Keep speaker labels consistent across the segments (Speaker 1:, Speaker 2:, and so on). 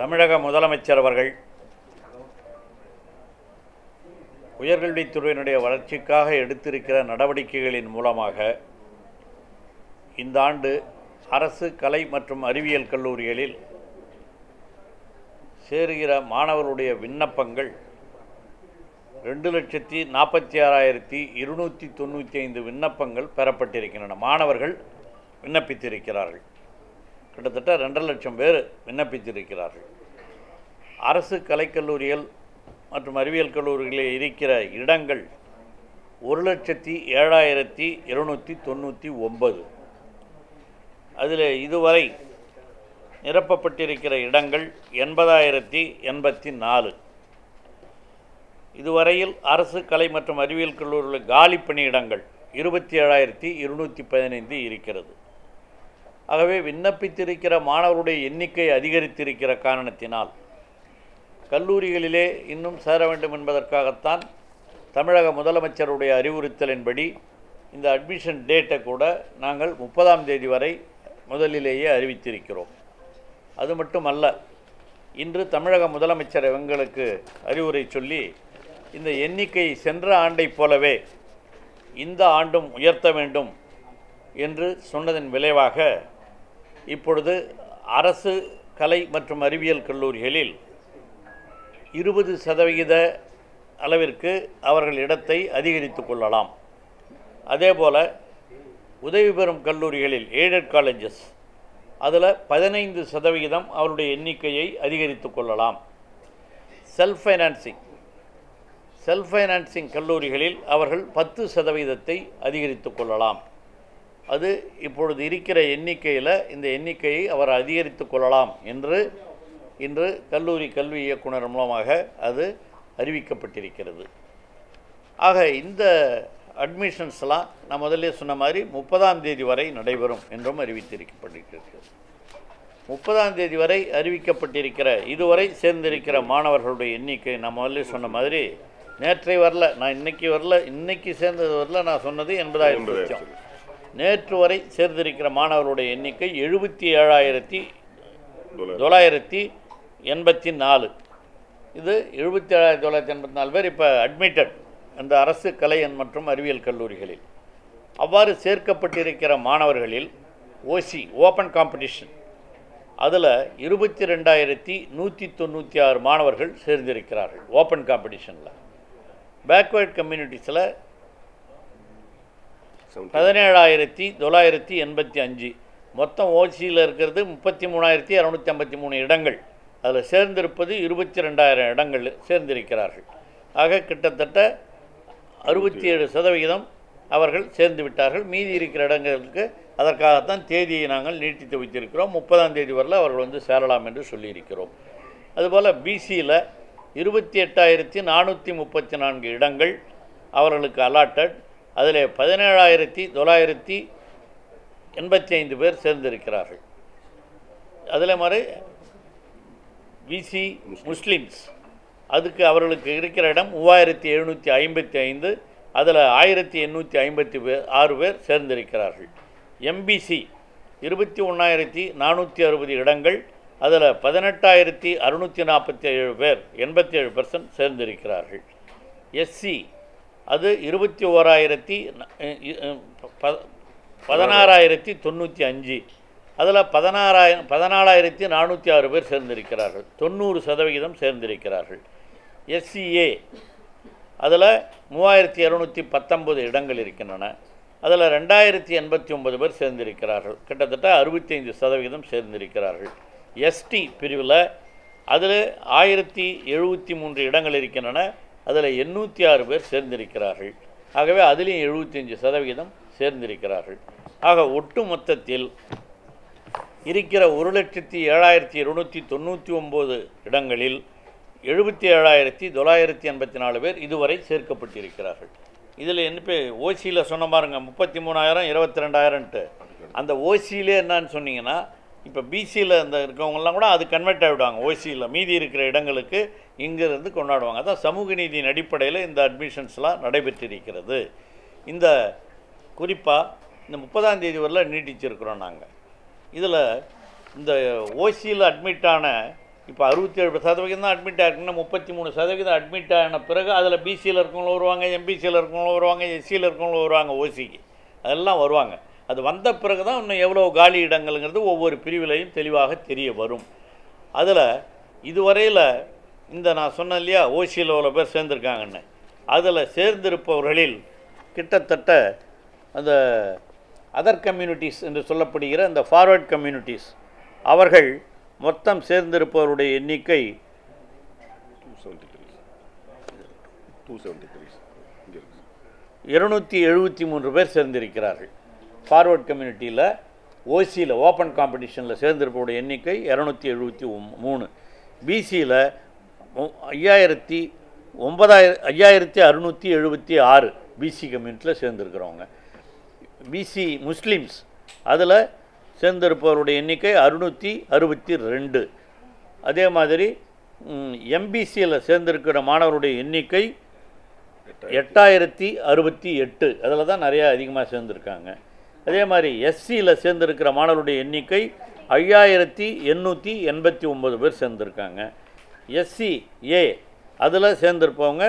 Speaker 1: தமிழக முதலமைச்சர் அவர்கள் உயர்கல்வித்துறையினுடைய வளர்ச்சிக்காக எடுத்திருக்கிற நடவடிக்கைகளின் மூலமாக இந்த ஆண்டு அரசு கலை மற்றும் அறிவியல் கல்லூரிகளில் சேருகிற மாணவர்களுடைய விண்ணப்பங்கள் ரெண்டு லட்சத்தி நாற்பத்தி ஆறாயிரத்தி இருநூற்றி தொண்ணூற்றி ஐந்து விண்ணப்பங்கள் பெறப்பட்டிருக்கின்றன மாணவர்கள் விண்ணப்பித்திருக்கிறார்கள் கிட்டத்தட்ட ரெண்டரை லட்சம் பேர் விண்ணப்பித்திருக்கிறார்கள் அரசு கலைக்கல்லூரிகள் மற்றும் அறிவியல் கல்லூரிகளில் இருக்கிற இடங்கள் ஒரு லட்சத்தி ஏழாயிரத்தி இருநூற்றி தொண்ணூற்றி ஒன்பது அதில் இதுவரை நிரப்பப்பட்டிருக்கிற இடங்கள் எண்பதாயிரத்தி எண்பத்தி நாலு இதுவரையில் அரசு கலை மற்றும் அறிவியல் கல்லூரிகளில் காலி பணியிடங்கள் இருபத்தி ஏழாயிரத்தி இருநூற்றி பதினைந்து இருக்கிறது ஆகவே விண்ணப்பித்திருக்கிற மாணவருடைய எண்ணிக்கை அதிகரித்திருக்கிற காரணத்தினால் கல்லூரிகளிலே இன்னும் சேர வேண்டும் என்பதற்காகத்தான் தமிழக முதலமைச்சருடைய அறிவுறுத்தலின்படி இந்த அட்மிஷன் டேட்டை கூட நாங்கள் முப்பதாம் தேதி வரை முதலிலேயே அறிவித்திருக்கிறோம் அது மட்டுமல்ல இன்று தமிழக முதலமைச்சர் எங்களுக்கு அறிவுரை சொல்லி இந்த எண்ணிக்கை சென்ற ஆண்டைப் போலவே இந்த ஆண்டும் உயர்த்த வேண்டும் என்று சொன்னதன் விளைவாக இப்பொழுது அரசு கலை மற்றும் அறிவியல் கல்லூரிகளில் இருபது சதவிகித அளவிற்கு அவர்கள் இடத்தை அதிகரித்து கொள்ளலாம் அதேபோல் உதவி பெறும் கல்லூரிகளில் எய்டட் காலேஜஸ் அதில் பதினைந்து சதவிகிதம் அவருடைய எண்ணிக்கையை அதிகரித்து கொள்ளலாம் செல்ஃப் ஃபைனான்சிங் செல்ஃப் ஃபைனான்சிங் கல்லூரிகளில் அவர்கள் பத்து சதவீதத்தை அதிகரித்து கொள்ளலாம் அது இப்பொழுது இருக்கிற எண்ணிக்கையில் இந்த எண்ணிக்கையை அவர் அதிகரித்து கொள்ளலாம் என்று இன்று கல்லூரி கல்வி இயக்குனர் மூலமாக அது அறிவிக்கப்பட்டிருக்கிறது ஆக இந்த அட்மிஷன்ஸ்லாம் நான் முதல்ல சொன்ன மாதிரி முப்பதாம் தேதி வரை நடைபெறும் என்றும் அறிவித்திருக்கப்பட்டிருக்கிறது முப்பதாம் தேதி வரை அறிவிக்கப்பட்டிருக்கிற இதுவரை சேர்ந்திருக்கிற மாணவர்களுடைய எண்ணிக்கை நான் முதல்ல சொன்ன மாதிரி நேற்றை வரல நான் இன்னைக்கு வரல இன்னைக்கு சேர்ந்தது வரல நான் சொன்னது எண்பதாயிரம் லட்சம் நேற்று வரை சேர்ந்திருக்கிற மாணவர்களுடைய எண்ணிக்கை எழுபத்தி ஏழாயிரத்தி தொள்ளாயிரத்தி எண்பத்தி நாலு இது எழுபத்தி ஏழாயிரத்தி தொள்ளாயிரத்தி எண்பத்தி நாலு பேர் இப்போ அட்மிட்டட் அந்த அரசு கலை மற்றும் அறிவியல் கல்லூரிகளில் அவ்வாறு சேர்க்கப்பட்டிருக்கிற மாணவர்களில் ஓசி ஓப்பன் காம்படிஷன் அதில் இருபத்தி ரெண்டாயிரத்தி நூற்றி தொண்ணூற்றி ஆறு மாணவர்கள் சேர்ந்திருக்கிறார்கள் ஓப்பன் காம்படிஷனில் பேக்வேர்ட் கம்யூனிட்டிஸில் பதினேழாயிரத்தி தொள்ளாயிரத்தி எண்பத்தி அஞ்சு மொத்தம் ஓசியில் இருக்கிறது முப்பத்தி மூணாயிரத்தி இரநூத்தி ஐம்பத்தி மூணு இடங்கள் அதில் சேர்ந்திருப்பது இருபத்தி ரெண்டாயிரம் இடங்கள் சேர்ந்திருக்கிறார்கள் ஆக கிட்டத்தட்ட அறுபத்தி ஏழு சதவிகிதம் அவர்கள் சேர்ந்து விட்டார்கள் மீதி இருக்கிற இடங்களுக்கு அதற்காகத்தான் தேதியை நாங்கள் நீட்டித்து வைத்திருக்கிறோம் முப்பதாம் தேதி வரல அவர்கள் வந்து சேரலாம் என்று சொல்லியிருக்கிறோம் அதுபோல் பிசியில் இருபத்தி எட்டாயிரத்தி நானூற்றி முப்பத்தி நான்கு இடங்கள் அவர்களுக்கு அலாட்டட் அதில் பதினேழாயிரத்தி தொள்ளாயிரத்தி எண்பத்தி ஐந்து பேர் சேர்ந்திருக்கிறார்கள் அதில் மாதிரி பிசி முஸ்லிம்ஸ் அதுக்கு அவர்களுக்கு இருக்கிற இடம் மூவாயிரத்தி எழுநூற்றி ஐம்பத்தி ஐந்து அதில் ஆயிரத்தி எண்ணூற்றி ஐம்பத்தி பேர் ஆறு பேர் சேர்ந்திருக்கிறார்கள் எம்பிசி இருபத்தி ஒன்றாயிரத்தி நானூற்றி அறுபது இடங்கள் அதில் பதினெட்டாயிரத்தி அறுநூற்றி நாற்பத்தி ஏழு பேர் எண்பத்தி ஏழு பர்சன்ட் சேர்ந்திருக்கிறார்கள் எஸ்சி அது இருபத்தி ஓராயிரத்தி பதினாறாயிரத்தி தொண்ணூற்றி அஞ்சு அதில் பதினாறாயிரம் பதினாலாயிரத்தி நானூற்றி ஆறு பேர் சேர்ந்திருக்கிறார்கள் தொண்ணூறு சதவிகிதம் சேர்ந்திருக்கிறார்கள் எஸ்சிஏ அதில் மூவாயிரத்தி இரநூத்தி பத்தொம்பது இடங்கள் இருக்கின்றன அதில் ரெண்டாயிரத்தி எண்பத்தி ஒன்பது பேர் சேர்ந்திருக்கிறார்கள் கிட்டத்தட்ட அறுபத்தைந்து சதவிகிதம் சேர்ந்திருக்கிறார்கள் எஸ்டி பிரிவில் அதில் ஆயிரத்தி எழுபத்தி மூன்று இடங்கள் இருக்கின்றன அதில் எண்ணூற்றி ஆறு பேர் சேர்ந்திருக்கிறார்கள் ஆகவே அதிலையும் எழுபத்தஞ்சு சதவிகிதம் சேர்ந்திருக்கிறார்கள் ஆக ஒட்டு மொத்தத்தில் இருக்கிற ஒரு லட்சத்தி ஏழாயிரத்தி இருநூற்றி தொண்ணூற்றி ஒம்பது இடங்களில் எழுபத்தி ஏழாயிரத்தி தொள்ளாயிரத்தி எண்பத்தி நாலு பேர் இதுவரை சேர்க்கப்பட்டிருக்கிறார்கள் இதில் என்ன இப்போ ஓசியில் சொன்ன பாருங்க முப்பத்தி மூணாயிரம் இருபத்தி ரெண்டாயிரம்ன்ட்டு அந்த ஓசியிலே என்னன்னு சொன்னீங்கன்னா இப்போ பிசியில் இந்த இருக்கவங்கெல்லாம் கூட அது கன்வெர்ட் ஆகிவிடுவாங்க ஓசியில் மீதி இருக்கிற இடங்களுக்கு இங்கிருந்து கொண்டாடுவாங்க அதான் சமூக நீதியின் அடிப்படையில் இந்த அட்மிஷன்ஸ்லாம் நடைபெற்றிருக்கிறது இந்த குறிப்பாக இந்த முப்பதாம் தேதி வரல நீட்டிச்சிருக்கிறோம் நாங்கள் இதில் இந்த ஓசியில் அட்மிட் ஆன இப்போ அறுபத்தி ஏழு சதவீதம் தான் அட்மிட் ஆகிருக்குன்னா முப்பத்தி மூணு சதவீதம் அட்மிட் ஆன பிறகு அதில் பிசியில் இருக்கவங்களும் வருவாங்க எம்பிசியில் இருக்கவங்களும் வருவாங்க எஸ்சியில் இருக்கவங்களும் வருவாங்க ஓசிக்கு அதெல்லாம் வருவாங்க அது வந்த பிறகு தான் இன்னும் எவ்வளோ காலி இடங்கள்ங்கிறது ஒவ்வொரு பிரிவிலையும் தெளிவாக தெரிய வரும் அதில் இதுவரையில் இந்த நான் சொன்னேன் இல்லையா ஓசியில் எவ்வளோ பேர் சேர்ந்துருக்காங்கன்னு அதில் சேர்ந்திருப்பவர்களில் கிட்டத்தட்ட அந்த அதர் கம்யூனிட்டிஸ் என்று சொல்லப்படுகிற அந்த ஃபார்வர்ட் கம்யூனிட்டிஸ் அவர்கள் மொத்தம் சேர்ந்திருப்பவருடைய எண்ணிக்கை
Speaker 2: two seventy three two seventy three இங்கே இருக்கு
Speaker 1: இருநூற்றி எழுபத்தி மூன்று பேர் சேர்ந்திருக்கிறார்கள் ஃபார்வர்ட் கம்யூனிட்டியில் ஓசியில் ஓப்பன் காம்படிஷனில் சேர்ந்திருப்பவருடைய எண்ணிக்கை இரநூத்தி எழுபத்தி மூணு பிசியில் ஐயாயிரத்தி ஒன்பதாயிர ஐயாயிரத்தி அறுநூற்றி எழுபத்தி ஆறு பிசி கம்யூனிட்டியில் சேர்ந்துருக்கிறவங்க பிசி முஸ்லீம்ஸ் அதில் சேர்ந்திருப்பவருடைய எண்ணிக்கை அறுநூற்றி அறுபத்தி ரெண்டு அதே மாதிரி எம்பிசியில் சேர்ந்திருக்கிற மாணவருடைய எண்ணிக்கை எட்டாயிரத்தி அறுபத்தி எட்டு அதில் தான் நிறையா அதிகமாக சேர்ந்துருக்காங்க அதே மாதிரி எஸ்சியில் சேர்ந்திருக்கிற மாணவருடைய எண்ணிக்கை ஐயாயிரத்தி எண்ணூற்றி எண்பத்தி ஒம்பது பேர் சேர்ந்துருக்காங்க எஸ்சி ஏ அதில் சேர்ந்திருப்பவங்க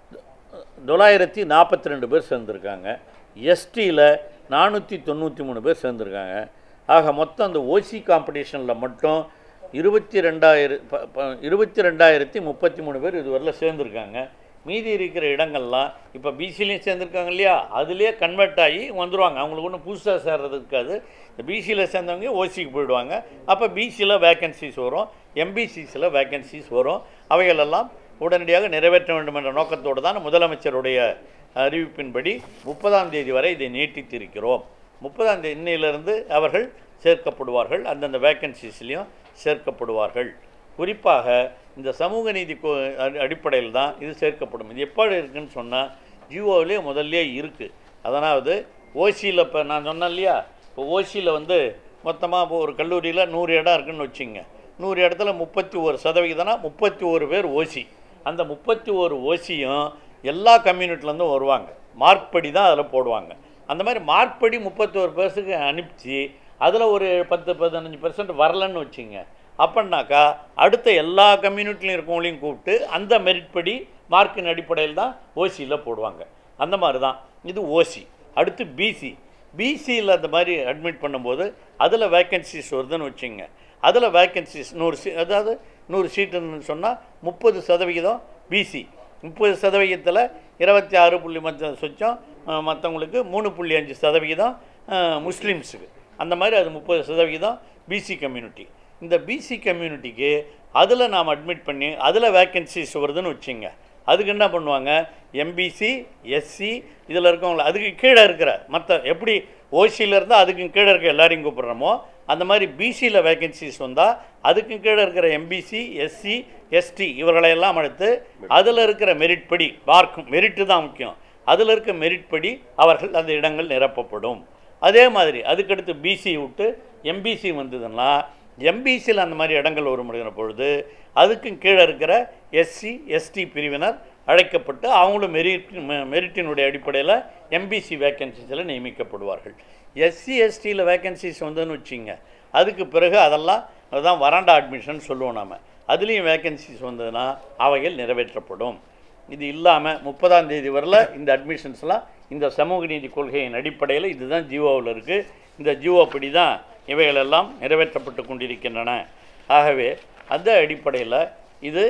Speaker 1: தொள்ளாயிரத்தி நாற்பத்தி ரெண்டு பேர் சேர்ந்துருக்காங்க எஸ்டியில் நானூற்றி தொண்ணூற்றி மூணு பேர் சேர்ந்துருக்காங்க ஆக மொத்தம் அந்த ஓசி காம்படிஷனில் மட்டும் இருபத்தி ரெண்டாயிர ப- ப- இருபத்தி ரெண்டாயிரத்தி முப்பத்தி மூணு பேர் இதுவரையில் சேர்ந்துருக்காங்க மீதி இருக்கிற இடங்கள்லாம் இப்போ பிசிலையும் சேர்ந்துருக்காங்க இல்லையா அதுலேயே கன்வெர்ட் ஆகி வந்துடுவாங்க அவங்களுக்கு ஒன்றும் புதுசாக சேர்றது இருக்காது இந்த பிசியில் சேர்ந்தவங்க ஓசிக்கு போயிடுவாங்க அப்போ பிசியில் வேக்கன்சிஸ் வரும் எம்பிசிஸில் வேக்கன்சிஸ் வரும் அவைகளெல்லாம் உடனடியாக நிறைவேற்ற வேண்டும் என்ற நோக்கத்தோடு தான் முதலமைச்சருடைய அறிவிப்பின்படி முப்பதாம் தேதி வரை இதை நீட்டித்திருக்கிறோம் முப்பதாம் தேதி இன்னையிலிருந்து அவர்கள் சேர்க்கப்படுவார்கள் அந்தந்த வேக்கன்சிஸ்லேயும் சேர்க்கப்படுவார்கள் குறிப்பாக இந்த சமூக நீதி அடிப்படையில் தான் இது சேர்க்கப்படும் இது எப்படி இருக்குன்னு சொன்னால் ஜியோவிலே முதல்ல இருக்குது அதனாவது ஓசியில் இப்போ நான் சொன்னேன் இல்லையா இப்போ ஓசியில் வந்து மொத்தமாக இப்போ ஒரு கல்லூரியில் நூறு இடம் இருக்குன்னு வச்சுங்க நூறு இடத்துல முப்பத்தி ஒரு சதவிகிதம்னா முப்பத்தி ஒரு பேர் ஓசி அந்த முப்பத்தி ஒரு ஓசியும் எல்லா கம்யூனிட்டிலேருந்தும் வருவாங்க மார்க் படி தான் அதில் போடுவாங்க அந்த மாதிரி மார்க் படி முப்பத்தோரு பேர்ஸுக்கு அனுப்பிச்சு அதில் ஒரு பத்து பதினஞ்சு பெர்சன்ட் வரலன்னு வச்சுங்க அப்படின்னாக்கா அடுத்த எல்லா கம்யூனிட்டிலையும் இருக்கவங்களையும் கூப்பிட்டு அந்த மெரிட் படி மார்க்கின் அடிப்படையில் தான் ஓசியில் போடுவாங்க அந்த மாதிரி தான் இது ஓசி அடுத்து பிசி பிசியில் அந்த மாதிரி அட்மிட் பண்ணும்போது அதில் வேக்கன்சிஸ் வருதுன்னு வச்சுங்க அதில் வேக்கன்சிஸ் நூறு சீ அதாவது நூறு சீட்டுன்னு சொன்னால் முப்பது சதவிகிதம் பிசி முப்பது சதவிகிதத்தில் இருபத்தி ஆறு புள்ளி மற்ற சொச்சம் மற்றவங்களுக்கு மூணு புள்ளி அஞ்சு சதவிகிதம் அஹ், முஸ்லீம்ஸுக்கு அந்த மாதிரி அது முப்பது சதவிகிதம் பிசி கம்யூனிட்டி இந்த பிசி கம்யூனிட்டிக்கு அதில் நாம் அட்மிட் பண்ணி அதில் வேக்கன்சிஸ் வருதுன்னு வச்சுங்க அதுக்கு என்ன பண்ணுவாங்க எம்பிசி எஸ்சி இதில் இருக்கவங்கள அதுக்கு கீழே இருக்கிற மற்ற எப்படி ஓசியில் இருந்தால் அதுக்கு கீழே இருக்க எல்லாரையும் கூப்பிட்றோமோ அந்த மாதிரி பிசியில் வேகன்சிஸ் வந்தால் அதுக்கு கீழே இருக்கிற எம்பிசி எஸ்சி எஸ்டி இவர்களையெல்லாம் எடுத்து அதில் இருக்கிற மெரிட் படி பார்க்கும் மெரிட்டு தான் முக்கியம் அதில் இருக்க மெரிட் படி அவர்கள் அந்த இடங்கள் நிரப்பப்படும் அதே மாதிரி அதுக்கடுத்து பிசி விட்டு எம்பிசி வந்ததுன்னா எம்பிசியில் அந்த மாதிரி இடங்கள் வரும் முடிகிற பொழுது அதுக்கும் கீழே இருக்கிற எஸ்சி எஸ்டி பிரிவினர் அழைக்கப்பட்டு அவங்களும் மெரிட் மெரிட்டினுடைய அடிப்படையில் எம்பிசி வேக்கன்சிஸில் நியமிக்கப்படுவார்கள் எஸ்சி எஸ்டியில் வேக்கன்சிஸ் வந்ததுன்னு வச்சிங்க அதுக்கு பிறகு அதெல்லாம் அதுதான் வராண்டா அட்மிஷன் சொல்லுவோம் நாம அதுலேயும் வேக்கன்சிஸ் வந்ததுன்னா அவைகள் நிறைவேற்றப்படும் இது இல்லாமல் முப்பதாம் தேதி வரல இந்த அட்மிஷன்ஸ்லாம் இந்த சமூக நீதி கொள்கையின் அடிப்படையில் இதுதான் ஜியோவில் இருக்குது இந்த ஜியோ படி தான் இவைகளெல்லாம் நிறைவேற்றப்பட்டு கொண்டிருக்கின்றன ஆகவே அந்த அடிப்படையில் இது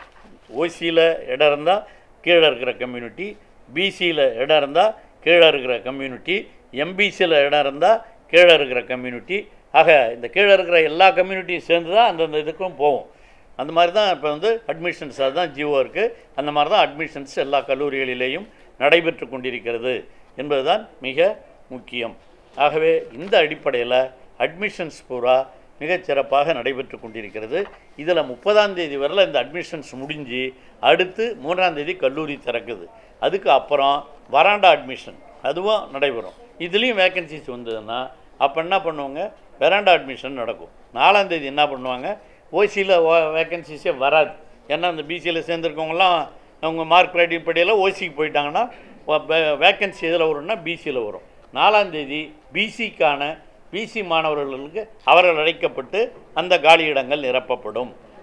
Speaker 1: ஓசியில் இடம் இருந்தால் கீழே இருக்கிற கம்யூனிட்டி பிசியில் இடம் இருந்தால் கீழே இருக்கிற கம்யூனிட்டி எம்பிசியில் இடம் இருந்தால் கீழே இருக்கிற கம்யூனிட்டி ஆக இந்த கீழே இருக்கிற எல்லா கம்யூனிட்டியும் சேர்ந்து தான் அந்தந்த இதுக்கும் போகும் அந்த மாதிரி தான் இப்போ வந்து அட்மிஷன்ஸ் அதுதான் ஜியோ இருக்குது அந்த மாதிரி தான் அட்மிஷன்ஸ் எல்லா கல்லூரிகளிலேயும் நடைபெற்று கொண்டிருக்கிறது என்பதுதான் மிக முக்கியம் ஆகவே இந்த அடிப்படையில் அட்மிஷன்ஸ் பூரா மிகச் சிறப்பாக நடைபெற்று கொண்டிருக்கிறது இதில் முப்பதாம் தேதி வரல இந்த அட்மிஷன்ஸ் முடிஞ்சு அடுத்து மூன்றாம் தேதி கல்லூரி திறக்குது அதுக்கு அப்புறம் வராண்டா அட்மிஷன் அதுவும் நடைபெறும் இதுலேயும் வேக்கன்சிஸ் வந்ததுன்னா அப்போ என்ன பண்ணுவாங்க வெராண்டா அட்மிஷன் நடக்கும் நாலாம் தேதி என்ன பண்ணுவாங்க ஓசியில் வேக்கன்சிஸே வராது ஏன்னா இந்த பிசியில் சேர்ந்துருக்கவங்கலாம் அவங்க மார்க் அடிப்படையில் ஓசிக்கு போயிட்டாங்கன்னா வேக்கன்சி எதில் வரும்னா பிசியில் வரும் நாலாம் தேதி பிசிக்கான பிசி மாணவர்களுக்கு அவர்கள் அழைக்கப்பட்டு அந்த காலி இடங்கள் நிரப்பப்படும்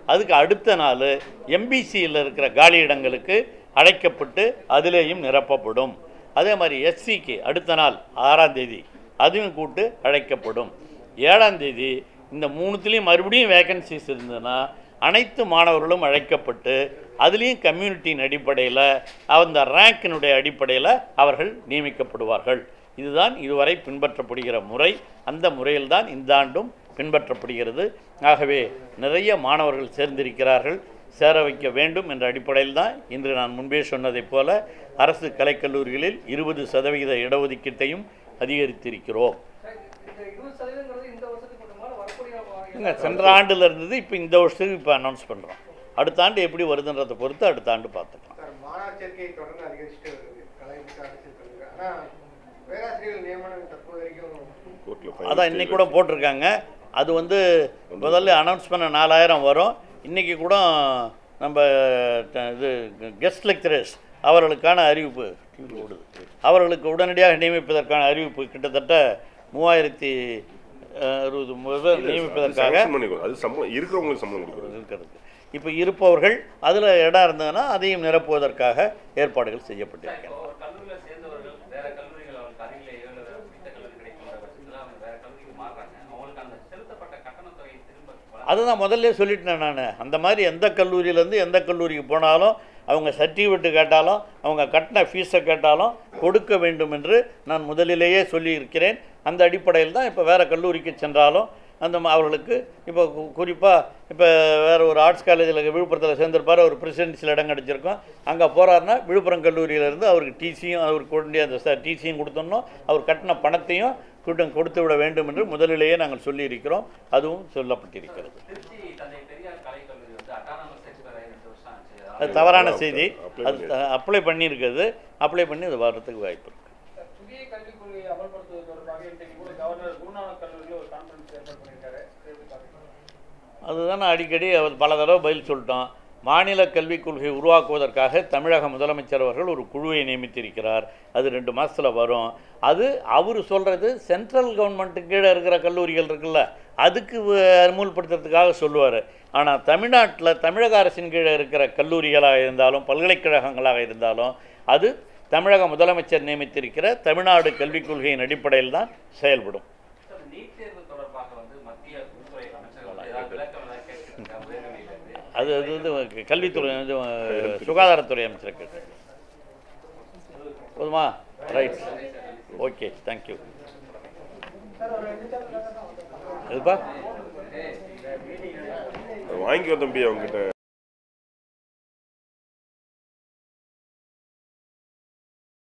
Speaker 1: அதுக்கு அடுத்த நாள் எம்பிசியில் இருக்கிற காலி இடங்களுக்கு அழைக்கப்பட்டு அதிலேயும் நிரப்பப்படும் அதே மாதிரி எஸ்சிக்கு அடுத்த நாள் ஆறாம் தேதி அதுவும் கூட்டு அழைக்கப்படும் ஏழாம் தேதி இந்த மூணுத்துலேயும் மறுபடியும் வேகன்சிஸ் இருந்ததுன்னா அனைத்து மாணவர்களும் அழைக்கப்பட்டு அதுலேயும் கம்யூனிட்டியின் அடிப்படையில் அந்த ரேங்கினுடைய அடிப்படையில் அவர்கள் நியமிக்கப்படுவார்கள் இதுதான் இதுவரை பின்பற்றப்படுகிற முறை அந்த முறையில்தான் இந்த ஆண்டும் பின்பற்றப்படுகிறது ஆகவே நிறைய மாணவர்கள் சேர்ந்திருக்கிறார்கள் சேர வைக்க வேண்டும் என்ற அடிப்படையில் தான் இன்று நான் முன்பே சொன்னதைப் போல அரசு கலைக்கல்லூரிகளில் இருபது சதவிகித இடஒதுக்கீட்டையும் அதிகரித்திருக்கிறோம்
Speaker 3: இந்த இருபது சதவீதங்கிறது இந்த வருஷத்துக்கு மட்டுமா இல்ல வரக்கூடிய வா-
Speaker 1: இங்க சென்ற ஆண்டில் இருந்தது இப்போ இந்த வருஷத்துக்கு இப்போ அனௌன்ஸ் பண்ணுறோம் அடுத்த ஆண்டு எப்படி வருதுன்றதை பொறுத்து அடுத்த ஆண்டு பார்த்துக்கலாம்
Speaker 4: சார் மாணவர் சேர்க்கை தொடர்ந்து அதிகரிச்சுட்டே வருது கலை மற்றும் அரசியல் கல்லூரி ஆனால் பேராசிரியர்கள் நியமனம் தற்போது வரைக்கும்
Speaker 2: கோர்ட்டில்
Speaker 1: அதான் இன்னைக்கு கூட போட்டிருக்காங்க அது வந்து முதல்ல அனௌன்ஸ் பண்ண நாலாயிரம் வரும் இன்றைக்கி கூட நம்ம ட- இது கெஸ்ட் லெக்சரர்ஸ் அவர்களுக்கான அறிவிப்பு ஓடுது அவர்களுக்கு உடனடியாக நியமிப்பதற்கான அறிவிப்பு கிட்டத்தட்ட மூவாயிரத்தி அஹ், அறுபது முதல் நியமிப்பதற்காக
Speaker 2: அது சம்பளம் இருக்கிறவங்களுக்கு சம்பளம் கொடுக்குறது
Speaker 1: இருக்கிறது இப்போ இருப்பவர்கள் அதில் இடம் இருந்ததுன்னா அதையும் நிரப்புவதற்காக ஏற்பாடுகள் செய்யப்பட்டிருக்கின்றன
Speaker 5: ஒரு கல்லூரியில சேர்ந்தவர்கள் வேற கல்லூரிகள் அவங்களுக்கு அருகிலேயோ இல்லை வேற பிடித்த கல்லூரி கிடைக்கின்ற பட்சத்தில் அவங்க வேற கல்லூரிக்கு மாறுறாங்க அவங்களுக்கு அந்த செலுத்தப்பட்ட கட்டணத் தொகையை திரும்ப வழங்க-
Speaker 1: அதுதான் முதல்ல சொல்லிட்டேன் நான் அந்த மாதிரி எந்த கல்லூரியிலேருந்து எந்த கல்லூரிக்கு போனாலும் அவங்க சர்டிஃபிகேட்டு கேட்டாலும் அவங்க கட்டின ஃபீஸை கேட்டாலும் கொடுக்க வேண்டும் என்று நான் முதலிலேயே சொல்லியிருக்கிறேன் அந்த அடிப்படையில் தான் இப்போ வேறு கல்லூரிக்கு சென்றாலும் அந்த ம- அவர்களுக்கு இப்போ குறிப்பாக இப்போ வேறு ஒரு ஆர்ட்ஸ் காலேஜில் விழுப்புரத்தில் சேர்ந்திருப்பார் ஒரு பிரசிடென்சியில் இடம் கிடச்சிருக்கோம் அங்கே போகிறாருன்னா விழுப்புரம் கல்லூரியிலேருந்து அவருக்கு டிசியும் அவருக்கு வேண்டிய அந்த டிசியும் கொடுத்தோம்னோ அவர் கட்டின பணத்தையும் கூட்டம் கொடுத்து விட வேண்டும் என்று முதலிலேயே நாங்கள் சொல்லியிருக்கிறோம் அதுவும் சொல்லப்பட்டிருக்கிறது
Speaker 5: திருச்சி தந்தை பெரியார் கலைக் கல்லூரி வந்து அட்டானமஸ் எக்ஸ்பயர் ஆகி ரெண்டு வருஷம் ஆச்சு
Speaker 1: அது தவறான
Speaker 2: apply
Speaker 1: செய்தி
Speaker 2: பண்ணி-
Speaker 1: அது அப்ளை பண்ணியிருக்கிறது அப்ளை பண்ணி அது வர்றதுக்கு வாய்ப்பு இருக்கு
Speaker 3: புதிய கல்விக் கொள்கையை அமல்படுத்துவது தொடர்பாக இன்றைக்கு கூட கவர்னர் குருநானக் கல்லூரியில் ஒரு கான்ஃபரன்ஸ் ஏற்பாடு பண்ணியிருக்காரு இதை எப்படி பார்க்குறீங்க
Speaker 1: அதுதான் நான் அடிக்கடி அவர் பல தடவை பதில் சொல்லிட்டோம் மாநில கல்விக் கொள்கை உருவாக்குவதற்காக தமிழக முதலமைச்சர் அவர்கள் ஒரு குழுவை நியமித்திருக்கிறார் அது ரெண்டு மாதத்தில் வரும் அது அவர் சொல்கிறது சென்ட்ரல் கவர்மெண்ட்டு கீழே இருக்கிற கல்லூரிகள் இருக்குல்ல அதுக்கு வ- அமுல்படுத்துறதுக்காக சொல்லுவார் ஆனால் தமிழ்நாட்டில் தமிழக அரசின் கீழே இருக்கிற கல்லூரிகளாக இருந்தாலும் பல்கலைக்கழகங்களாக இருந்தாலும் அது தமிழக முதலமைச்சர் நியமித்திருக்கிற தமிழ்நாடு கல்விக் கொள்கையின் அடிப்படையில் தான் செயல்படும்
Speaker 5: சார், நீட் தேர்வு தொடர்பாக வந்து மத்திய உள்துறை அமைச்சர் வந்து ஏதாவது விளக்கம் ஏதாவது கேட்டிருக்காங்க உயர்நிலையிலிருந்து
Speaker 1: அது அது வந்து கல்வித்துறை இது அஹ், சுகாதாரத்துறை அமைச்சர் கேட்டேன் போதுமா ரைட் ஓகே தேங்க்யூ எதுப்பா
Speaker 2: வாங்கிக்கோ தம்பி அவங்ககிட்ட